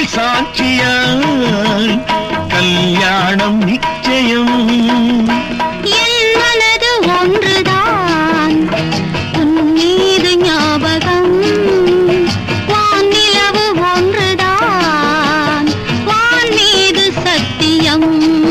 கண்களில் சாட்சியாய் கல்யாணம் நிச்சயம் என் மனது ஒன்றுதான் உன் மீது ஞாபகம் வானிலவு ஒன்றுதான் வான் மீது சத்தியம்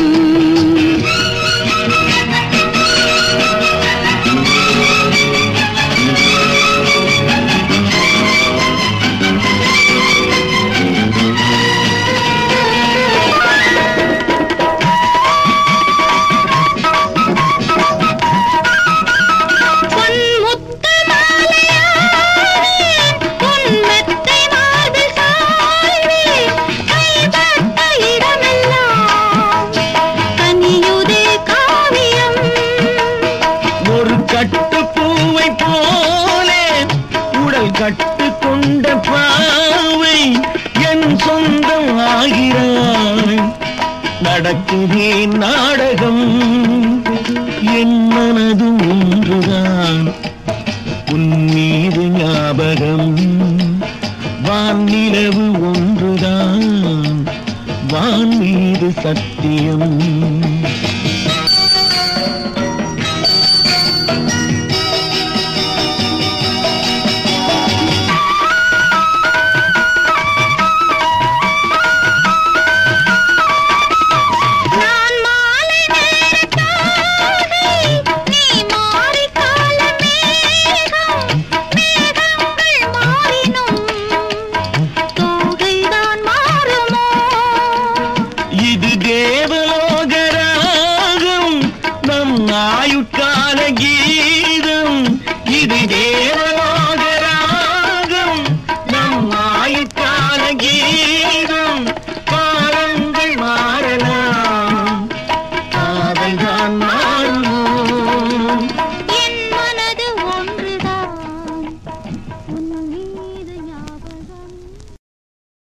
பொன்முத்து மாலையானே, உன் மெத்தை மார்பில் சாய்வேன். கைப்பட்ட இடமெல்லாம் கனியுதே காவியம் ஒரு கட்டு பூவை போலே உடல் கட்டு கொண்ட பாவை என் சொந்தம் ஆகிறாய் நடக்குதே நாடகம் என் மனது ஒன்றுதான் உன் மீது ஞாபகம் வானிலவு ஒன்றுதான் வான் மீது சத்தியம்